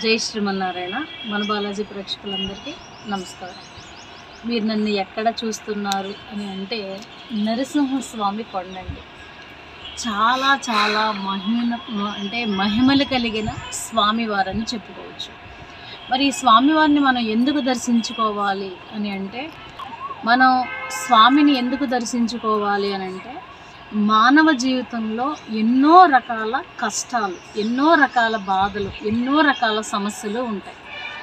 జై శ్రీమన్నారాయణ మన బాలాజీ ప్రేక్షకులందరికీ నమస్కారం మీరు నన్ను ఎక్కడ చూస్తున్నారు అని అంటే నరసింహస్వామి కొండండి చాలా చాలా మహిమ అంటే మహిమలు కలిగిన స్వామివారని చెప్పుకోవచ్చు మరి ఈ స్వామివారిని మనం ఎందుకు దర్శించుకోవాలి అని అంటే మనం స్వామిని ఎందుకు దర్శించుకోవాలి అని అంటే మానవ జీవితంలో ఎన్నో రకాల కష్టాలు ఎన్నో రకాల బాధలు ఎన్నో రకాల సమస్యలు ఉంటాయి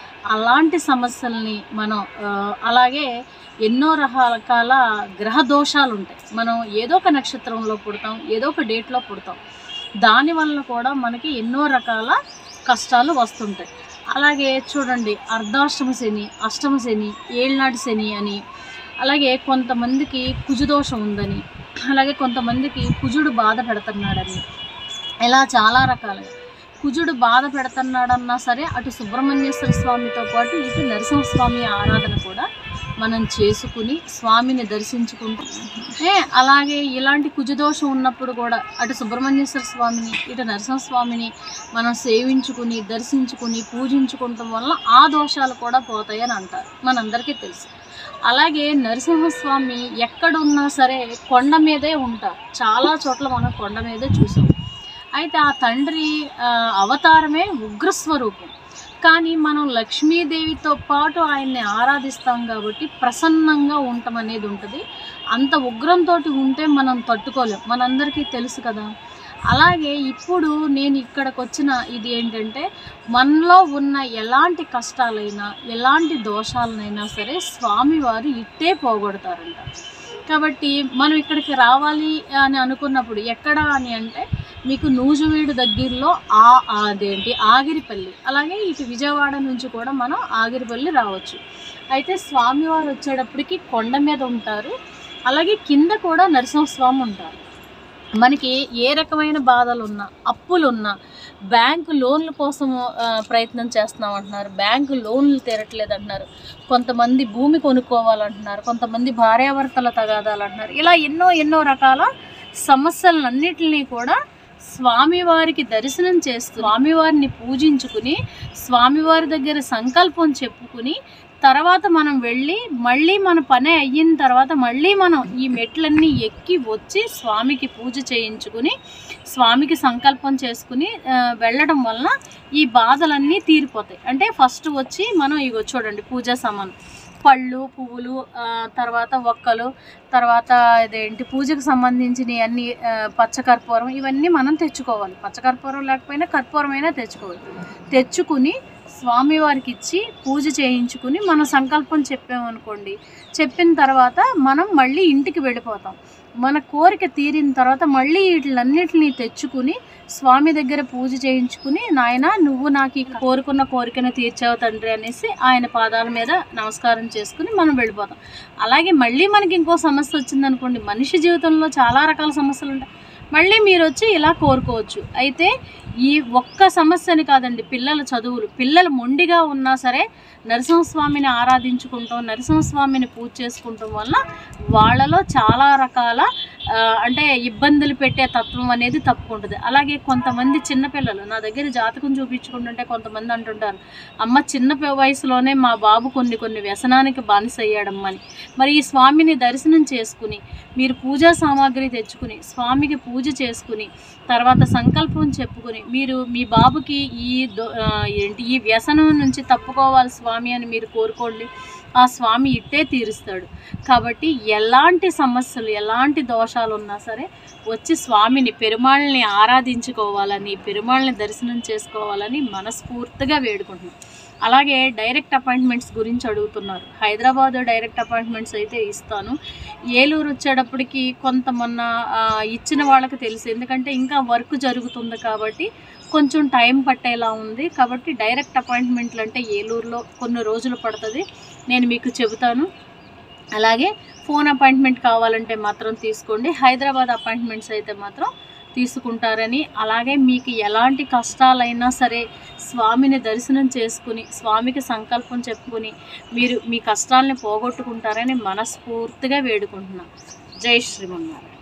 అలాంటి సమస్యల్ని మనం ఆ, అలాగే ఎన్నో రకాల గ్రహ దోషాలు ఉంటాయి మనం ఏదో ఒక నక్షత్రంలో పుడతాం ఏదో ఒక డేట్లో పుడతాం దానివల్ల కూడా మనకి ఎన్నో రకాల కష్టాలు వస్తుంటాయి అలాగే చూడండి అర్ధాష్టమ శని అష్టమ శని ఏళ్ళనాటి శని అని అలాగే కొంతమందికి కుజుదోషం ఉందని అలాగే కొంతమందికి కుజుడు బాధ పెడుతున్నాడని ఇలా చాలా రకాలుగా కుజుడు బాధ పెడుతున్నాడన్నా సరే అటు సుబ్రహ్మణ్యేశ్వర స్వామితో పాటు ఇటు నరసింహస్వామి ఆరాధన కూడా మనం చేసుకుని స్వామిని దర్శించుకుంటూ ఏ, అలాగే ఇలాంటి కుజదోషం ఉన్నప్పుడు కూడా అటు సుబ్రహ్మణ్యేశ్వర స్వామిని ఇటు నరసింహస్వామిని మనం సేవించుకుని దర్శించుకుని పూజించుకుంటాం వల్ల ఆ దోషాలు కూడా పోతాయని అంటారు మనందరికీ తెలుసు అలాగే నరసింహస్వామి ఎక్కడున్నా సరే కొండ మీదే ఉంటారు చాలా చోట్ల మనం కొండ మీదే చూసాం అయితే ఆ తండ్రి ఆ, అవతారమే ఉగ్రస్వరూపం కానీ మనం లక్ష్మీదేవితో పాటు ఆయన్ని ఆరాధిస్తాం కాబట్టి ప్రసన్నంగా ఉండటం అనేది ఉంటుంది అంత ఉగ్రంతో ఉంటే మనం తట్టుకోలేం మనందరికీ తెలుసు కదా అలాగే ఇప్పుడు నేను ఇక్కడికి వచ్చిన ఇది ఏంటంటే మనలో ఉన్న ఎలాంటి కష్టాలైనా ఎలాంటి దోషాలనైనా సరే స్వామివారు ఇట్టే పోగొడతారంట కాబట్టి మనం ఇక్కడికి రావాలి అని అనుకున్నప్పుడు ఎక్కడ అని అంటే మీకు నూజువీడు దగ్గరలో ఆ అదేంటి ఆగిరిపల్లి అలాగే ఇటు విజయవాడ నుంచి కూడా మనం ఆగిరిపల్లి రావచ్చు అయితే స్వామివారు వచ్చేటప్పటికి కొండ మీద ఉంటారు అలాగే కింద కూడా నరసింహస్వామి ఉంటారు మనకి ఏ రకమైన బాధలు ఉన్నా అప్పులు ఉన్నా బ్యాంకు లోన్ల కోసం ఆ, ప్రయత్నం చేస్తున్నాం అంటున్నారు బ్యాంకు లోన్లు తీరట్లేదు అంటున్నారు కొంతమంది భూమి కొనుక్కోవాలంటున్నారు కొంతమంది భార్యాభర్తల తగాదాలు అంటున్నారు ఇలా ఎన్నో ఎన్నో రకాల సమస్యలన్నిటిని కూడా స్వామివారికి దర్శనం చేస్తూ స్వామివారిని పూజించుకుని స్వామివారి దగ్గర సంకల్పం చెప్పుకుని తర్వాత మనం వెళ్ళి మళ్ళీ మన పని అయిన తర్వాత మళ్ళీ మనం ఈ మెట్లన్నీ ఎక్కి వచ్చి స్వామికి పూజ చేయించుకుని స్వామికి సంకల్పం చేసుకుని ఆ, వెళ్ళడం వలన ఈ బాధలన్నీ తీరిపోతాయి అంటే ఫస్ట్ వచ్చి మనం ఇగో చూడండి పూజా సామాన్ పళ్ళు పువ్వులు ఆ, తర్వాత ఒక్కలు తర్వాత ఇదేంటి పూజకు సంబంధించినవి అన్ని ఆ, పచ్చకర్పూరం ఇవన్నీ మనం తెచ్చుకోవాలి పచ్చకర్పూరం లేకపోయినా కర్పూరం అయినా తెచ్చుకోవాలి తెచ్చుకుని స్వామివారికి ఇచ్చి పూజ చేయించుకుని మన సంకల్పం చెప్పామనుకోండి చెప్పిన తర్వాత మనం మళ్ళీ ఇంటికి వెళ్ళిపోతాం మన కోరిక తీరిన తర్వాత మళ్ళీ వీటిలన్నిటిని తెచ్చుకుని స్వామి దగ్గర పూజ చేయించుకుని నాయన నువ్వు నాకు ఈ కోరుకున్న కోరికను తీర్చావు తండ్రి అనేసి ఆయన పాదాల మీద నమస్కారం చేసుకుని మనం వెళ్ళిపోతాం అలాగే మళ్ళీ మనకి ఇంకో సమస్య వచ్చిందనుకోండి మనిషి జీవితంలో చాలా రకాల సమస్యలు ఉంటాయి మళ్ళీ మీరు వచ్చి ఇలా కోరుకోవచ్చు అయితే ఈ ఒక్క సమస్యని కాదండి పిల్లల చదువులు పిల్లలు మొండిగా ఉన్నా సరే నరసింహస్వామిని ఆరాధించుకుంటాం నరసింహస్వామిని పూజ చేసుకుంటాం వల్ల వాళ్ళలో చాలా రకాల ఆ, అంటే ఇబ్బందులు పెట్టే తత్వం అనేది తప్పుకుంటుంది అలాగే కొంతమంది చిన్నపిల్లలు నా దగ్గర జాతకం చూపించుకుంటుంటే కొంతమంది అంటుంటారు అమ్మ చిన్న పి- వయసులోనే మా బాబు కొన్ని కొన్ని వ్యసనానికి బానిస అయ్యాడమ్మని మరి ఈ స్వామిని దర్శనం చేసుకుని మీరు పూజా సామాగ్రి తెచ్చుకుని స్వామికి పూజ చేసుకుని తర్వాత సంకల్పం చెప్పుకుని మీరు మీ బాబుకి ఈ దొ- ఆ, ఏంటి ఈ వ్యసనం నుంచి తప్పుకోవాలి స్వామి అని మీరు కోరుకోండి ఆ స్వామి ఇట్టే తీరుస్తాడు కాబట్టి ఎలాంటి సమస్యలు ఎలాంటి దోషాలు ఉన్నా సరే వచ్చి స్వామిని పెరుమాళ్ళని ఆరాధించుకోవాలని పెరుమాళ్ళని దర్శనం చేసుకోవాలని మనస్ఫూర్తిగా వేడుకుంటున్నాం అలాగే డైరెక్ట్ అపాయింట్మెంట్స్ గురించి అడుగుతున్నారు హైదరాబాద్ డైరెక్ట్ అపాయింట్మెంట్స్ అయితే ఇస్తాను ఏలూరు వచ్చేటప్పటికి కొంత మొన్న ఆ, ఇచ్చిన వాళ్ళకి తెలుసు ఎందుకంటే ఇంకా వర్క్ జరుగుతుంది కాబట్టి కొంచెం టైం పట్టేలా ఉంది కాబట్టి డైరెక్ట్ అపాయింట్మెంట్లు అంటే ఏలూరులో కొన్ని రోజులు పడుతుంది నేను మీకు చెబుతాను అలాగే ఫోన్ అపాయింట్మెంట్ కావాలంటే మాత్రం తీసుకోండి హైదరాబాద్ అపాయింట్మెంట్స్ అయితే మాత్రం తీసుకుంటారని అలాగే మీకు ఎలాంటి కష్టాలైనా సరే స్వామిని దర్శనం చేసుకుని స్వామికి సంకల్పం చెప్పుకుని మీరు మీ కష్టాలని పోగొట్టుకుంటారని మనస్ఫూర్తిగా వేడుకుంటున్నాను జై శ్రీమన్నారాయణ